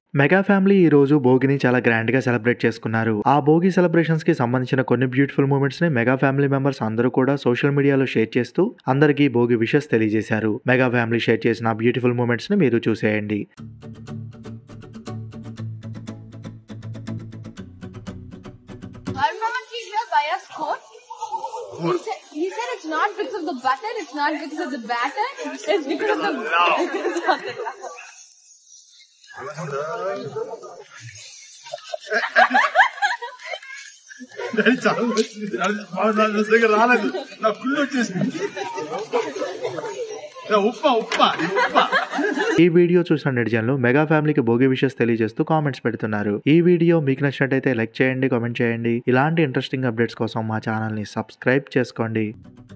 Mega family ఈ రోజు భోగిని చాలా గ్రాండ్ గా సెలబ్రేట్ చేసుకున్నారు ఆ భోగి సెలబ్రేషన్స్ కి సంబంధించిన కొన్ని బ్యూటిఫుల్ మూమెంట్స్ ని మెగా ఫ్యామిలీ మెంబర్స్ అందరూ కూడా సోషల్ మీడియాలో షేర్ చేస్తూ అందరికీ భోగి విషెస్ తెలియజేశారు మెగా ఫ్యామిలీ షేర్ చేసిన బ్యూటిఫుల్ మూమెంట్స్ ని మీరు చూసేయండి Armand is here by a score. He said, he said it's not because of the butter, it's not because of the batter, it's because of the because of the love. చాలా వచ్చింది నా దగ్గర రాలేదు నా full వచ్చేసింది ఉప్ప ఉప్ప ఉప్ప ఈ video చూసిన నెటిజన్లు మెగా ఫ్యామిలీకి భోగి విషెస్ తెలియజేస్తూ కామెంట్స్ పెడుతున్నారు ఈ వీడియో మీకు నచ్చినట్టయితే లైక్ చేయండి కామెంట్ చేయండి ఇలాంటి ఇంట్రెస్టింగ్ అప్డేట్స్ కోసం మా ఛానల్ ని సబ్స్క్రైబ్ చేసుకోండి